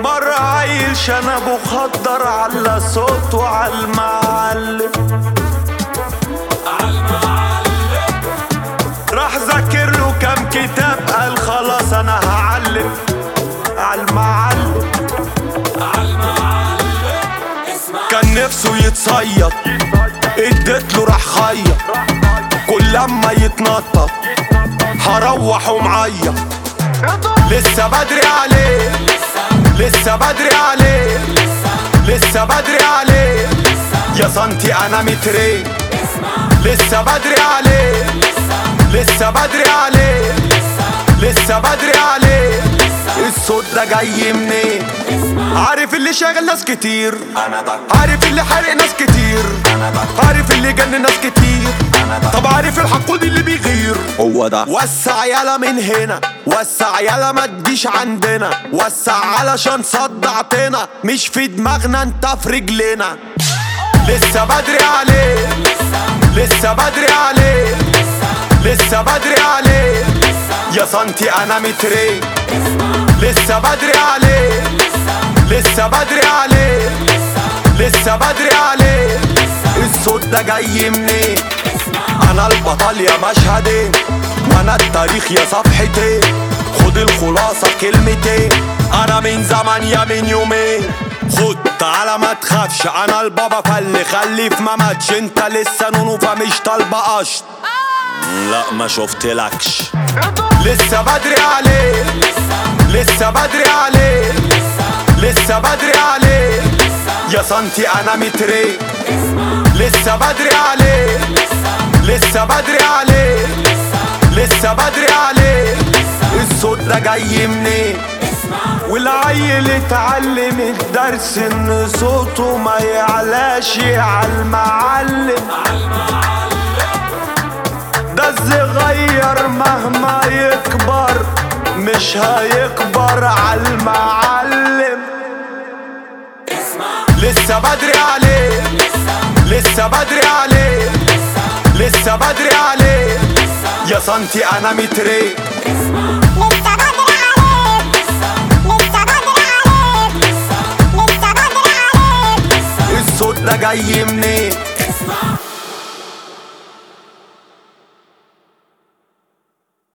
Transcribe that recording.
بره عيل شنبه خضر على صوته عالمعلم راح ذاكر له كام كتاب قال خلاص انا هعلم عالمعلم كان نفسه يتصيد اديت له راح خيط كل لما يتنطط هروح ومعيط لسه بدري عليه لسه بدري عليه لسه بدري عليه يا سنتي انا مترين لسه بدري عليه لسه بدري عليه لسه بدري عليه الصوت ده جاي منين عارف اللي شاغل ناس كتير انا ده عارف اللي حارق ناس كتير انا ده عارف اللي جن ناس كتير انا ده طب عارف الحقود اللي بيغير هو ده وسع يالا من هنا وسع يالا ما تجيش عندنا وسع علشان صدعتنا مش في دماغنا انت في رجلنا لسه بدري عليه لسه بدري عليه لسه بدري عليه يا سنتي انا مترين لسه بدري عليه لسه بدري عليه لسه بدري عليه الصوت ده جاي منين انا البطل يا مشهدين وانا التاريخ يا صفحتين خد الخلاصة كلمتين انا من زمان يا من يومين خد تعالى ما تخافش انا البابا فاللي خلي في ما ماتش انت لسه نونو فمش طالبة قشط لا ما شفتلكش لسه بدري عليه لسه بدري عليه لسه بدري عليه يا سنتي انا مترين لسه بدري عليه لسه بدري عليه لسه بدري عليه الصوت ده جاي منين والعيل اتعلم الدرس ان صوته ما يعلاش عالمعلم ده الصغير مهما يكبر مش هيكبر عالمعلم لسه بدري عليه لسه بدري عليه لسه بدري عليه يا سنتي انا مترين لسه بدري عليك لسه بدري عليك لسه بدري عليك الصوت ده جاي منين